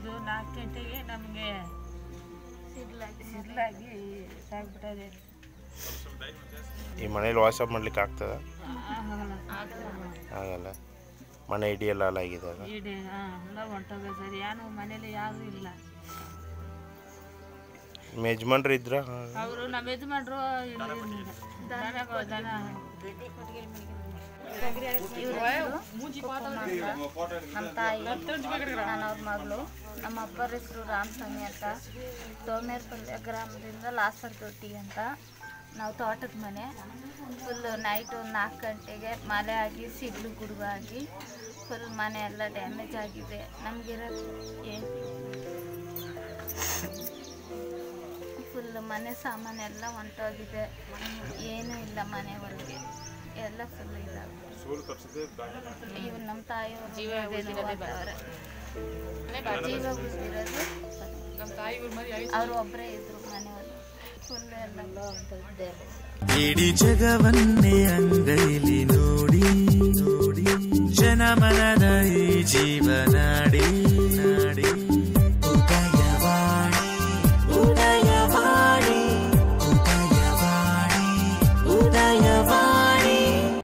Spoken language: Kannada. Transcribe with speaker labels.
Speaker 1: ಇದ್ದು ನಾಲ್ಕು ಗಂಟೆಗೆ ನಮಗೆ ಸಿಡ್ಲಾಗಿ ಸಾಗ್ಬಿಟ್ಟದೆ
Speaker 2: ಈ ಮನೇಲಿ ವಾಸ ಮಾಡ್ಲಿಕ್ಕೆ ಆಗ್ತದ
Speaker 1: ಆಗಲ್ಲ
Speaker 2: ಆಗಲ್ಲ ಮನೆ ಇಡಿಯೆಲ್ಲ ಹಾಳಾಗಿದೆ ಅಲ್ಲ
Speaker 1: ಇಡೀ ಹಾಂ ಎಲ್ಲ ಹೊಂಟೋಗ ಸರ್ ಏನು ಮನೇಲಿ ಯಾರೂ ಇಲ್ಲ
Speaker 2: ನಿಮ್ಮ ಯಜಮಾನ್ರು ಇದ್ರ
Speaker 1: ಅವರು ನಮ್ಮ ಯಜಮಾನ್ರು ಇಲ್ಲಿ ದನ ದನ
Speaker 3: ನಮ್ಮ ತಾಯಿ ನಾನು ಅವ್ರ ಮಗಳು ನಮ್ಮ ಅಪ್ಪರ ಹೆಸರು ರಾಮಸ್ವಾಮಿ ಅಂತ ಸೋಮೇರ್ಪಲ್ಯ ಗ್ರಾಮದಿಂದ ಲಾಸರ್ ದೊಡ್ಡಿ ಅಂತ ನಾವು ತೋಟದ ಮನೆ ಫುಲ್ ನೈಟ್ ಒಂದು ನಾಲ್ಕು ಗಂಟೆಗೆ ಮಳೆ ಆಗಿ ಸಿಡ್ಲು ಗುಡುಗು ಆಗಿ ಫುಲ್ ಮನೆ ಎಲ್ಲ ಡ್ಯಾಮೇಜ್ ಆಗಿದೆ ನಮಗಿರೋ ಏನು ಫುಲ್ ಮನೆ ಸಾಮಾನೆಲ್ಲ ಹೊಂಟೋಗಿದೆ ಏನೂ ಇಲ್ಲ ಮನೆ ಒಳಗೆ ಎಲ್ಲ ಫುಲ್ ಇದಾವೆ ಇವ್ ನಮ್ಮ ತಾಯಿಯವರು ಜೀವ ಬಿದ್ದಿರೋದು ಅವ್ರು ಒಬ್ಬರೇ ಇದ್ರು ಮನೆಯವರು ಫುಲ್ ಎಲ್ಲ ಹೊಂಟೋಗಿದೆ
Speaker 4: ಇಡೀ ಜಗವನ್ನೇ ಅಂಗೈಲಿ ನೋಡಿ ನೋಡಿ ಜನಮನದ ಈ ಜೀವನ